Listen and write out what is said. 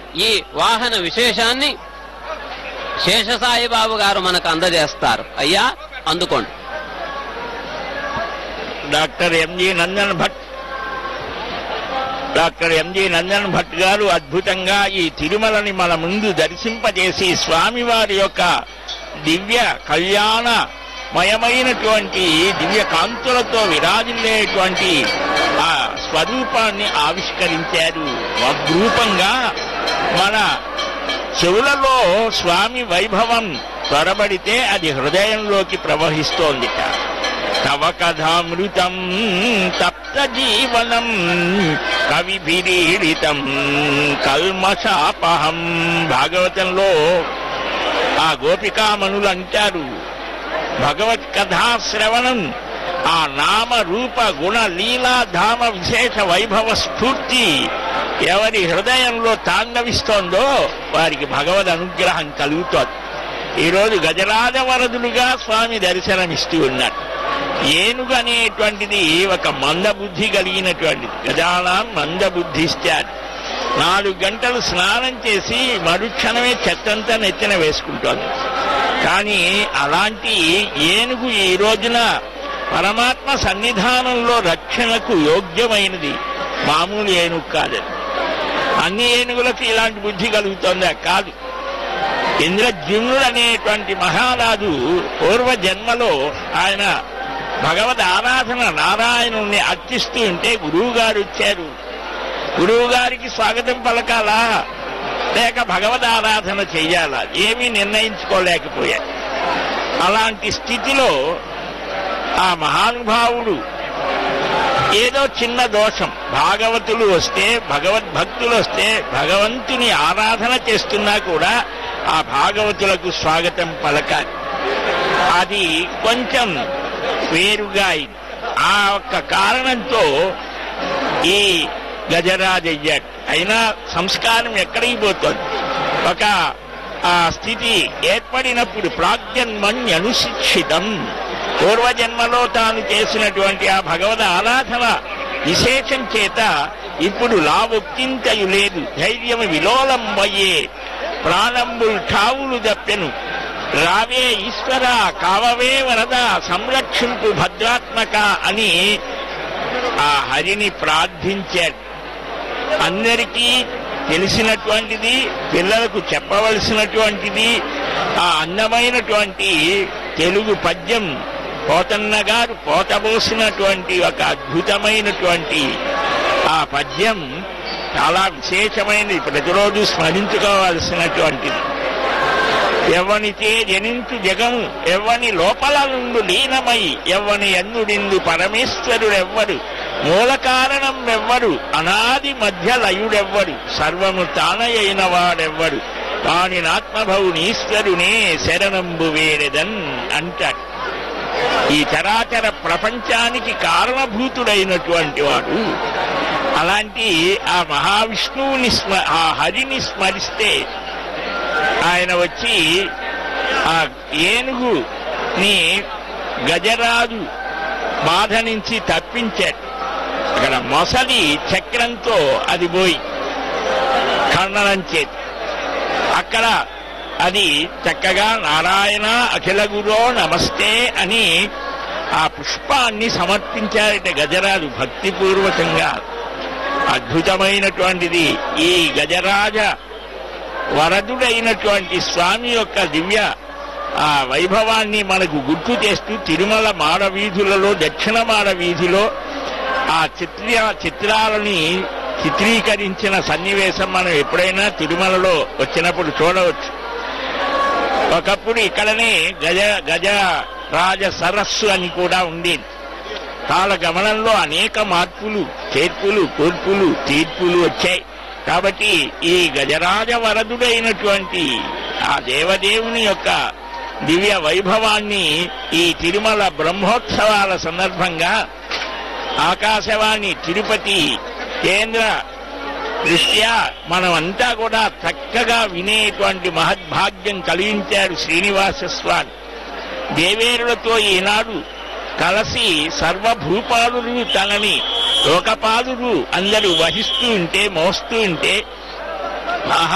ఈ వాహన విశేషాన్ని శేషసాయిబాబు గారు మనకు అందజేస్తారు అయ్యా అందుకోండి doctor M G Nandan Bhat doctor M G Nandan Bhat గారు అద్భుతంగా ఈ తిరుమలని మన ముందు దర్శింపజేసి స్వామివారి యొక్క దివ్య కళ్యాణ మయమైనటువంటి దివ్య కాంతులతో విరాజిల్లేటువంటి ఆ స్వరూపాన్ని ఆవిష్కరించారు వగ్రూపంగా మన చెవులలో స్వామి వైభవం త్వరబడితే అది హృదయంలోకి ప్రవహిస్తోందిట తవ కథామృతం తప్త జీవనం కవిభిరీడితం కల్మషాపహం భాగవతంలో ఆ గోపికామణులు అంటారు భగవత్ కథాశ్రవణం ఆ నామ రూప గుణ లీలా ధామ విశేష వైభవ స్ఫూర్తి ఎవరి హృదయంలో తాండవిస్తోందో వారికి భగవద్ అనుగ్రహం కలుగుతోంది ఈరోజు గజరాజ వరదులుగా స్వామి దర్శనమిస్తూ ఉన్నారు ఏనుగు అనేటువంటిది ఒక మందబుద్ధి కలిగినటువంటిది గజానాం మందబుద్ధిస్తారు నాలుగు గంటలు స్నానం చేసి మరుక్షణమే చెత్తంతా నెత్తిన వేసుకుంటోంది కానీ అలాంటి ఏనుగు ఈ రోజున పరమాత్మ సన్నిధానంలో రక్షణకు యోగ్యమైనది మామూలు ఏనుగు కాదని అన్ని ఏనుగులకు ఇలాంటి బుద్ధి కలుగుతోందా కాదు ఇంద్రద్యుమ్నుడు అనేటువంటి మహారాజు పూర్వ జన్మలో ఆయన భగవద్ ఆరాధన నారాయణుణ్ణి అర్చిస్తూ ఉంటే గురువు గారు వచ్చారు గురువు గారికి స్వాగతం పలకాలా లేక భగవద్ ఆరాధన చెయ్యాలా ఏమీ నిర్ణయించుకోలేకపోయారు అలాంటి స్థితిలో ఆ మహానుభావుడు ఏదో చిన్న దోషం భాగవతులు వస్తే భగవద్భక్తులు వస్తే భగవంతుని ఆరాధన చేస్తున్నా కూడా ఆ భాగవతులకు స్వాగతం పలకాలి అది కొంచెం వేరుగా అయింది ఆ ఒక్క కారణంతో ఈ గజరాజయ్యాడు అయినా సంస్కారం ఎక్కడికి పోతుంది ఒక ఆ స్థితి ఏర్పడినప్పుడు ప్రాగ్జన్మన్యనుశిక్షితం పూర్వజన్మలో తాను చేసినటువంటి ఆ భగవద్ ఆరాధన విశేషం చేత ఇప్పుడు లావొక్కింతయు లేదు ధైర్యము విలోలం అయ్యే ప్రాణంబుల్ ఠావులు దప్పెను రావే ఈశ్వర కావవే వరద సంరక్షింపు భద్రాత్మక అని ఆ హరిని ప్రార్థించాడు అందరికీ తెలిసినటువంటిది పిల్లలకు చెప్పవలసినటువంటిది ఆ అందమైనటువంటి తెలుగు పద్యం పోతన్న గారు పోతబోసినటువంటి ఒక అద్భుతమైనటువంటి ఆ పద్యం చాలా విశేషమైనది ప్రతిరోజు స్మరించుకోవాల్సినటువంటిది ఎవ్వనితే జనించు జగము ఎవ్వని లోపల నుండు లీనమై ఎవ్వని ఎన్నుడిందు పరమేశ్వరుడెవ్వరు మూల కారణం ఎవ్వరు అనాది మధ్య లయుడెవ్వరు సర్వము తానయైన వాడెవ్వరు కాని నాత్మభవునీశ్వరునే శరణంబు వేరెదన్ అంటాడు ఈ చరాచర ప్రపంచానికి కారణభూతుడైనటువంటి వాడు అలాంటి ఆ మహావిష్ణువుని స్మ ఆ హరిని స్మరిస్తే ఆయన వచ్చి ఆ ఏనుగుని గజరాజు బాధ నుంచి తప్పించాడు అక్కడ మొసలి చక్రంతో అది పోయి ఖండనం చేతి అక్కడ అది చక్కగా నారాయణ అఖిల గురో నమస్తే అని ఆ పుష్పాన్ని సమర్పించారట గజరాజు భక్తిపూర్వకంగా అద్భుతమైనటువంటిది ఈ గజరాజ వరదుడైనటువంటి స్వామి యొక్క దివ్య ఆ వైభవాన్ని మనకు గుర్తు చేస్తూ తిరుమల మాడ వీధులలో దక్షిణ మాడ వీధిలో ఆ చిత్ర చిత్రాలని చిత్రీకరించిన సన్నివేశం మనం ఎప్పుడైనా తిరుమలలో వచ్చినప్పుడు చూడవచ్చు ఒకప్పుడు ఇక్కడనే గజ గజ రాజ సరస్సు అని కూడా ఉండేది కాల గమనంలో అనేక మార్పులు చేర్పులు కూర్పులు తీర్పులు వచ్చాయి కాబట్టి ఈ గజరాజ వరదుడైనటువంటి ఆ దేవదేవుని యొక్క దివ్య వైభవాన్ని ఈ తిరుమల బ్రహ్మోత్సవాల సందర్భంగా ఆకాశవాణి తిరుపతి కేంద్ర దృష్ట్యా మనమంతా కూడా చక్కగా వినేటువంటి మహద్భాగ్యం కలిగించారు శ్రీనివాస స్వామి దేవేరులతో ఈనాడు కలసి సర్వభూపాలురు తనని లోకపాలురు అందరూ వహిస్తూ ఉంటే మోస్తూ ఉంటే ఆహా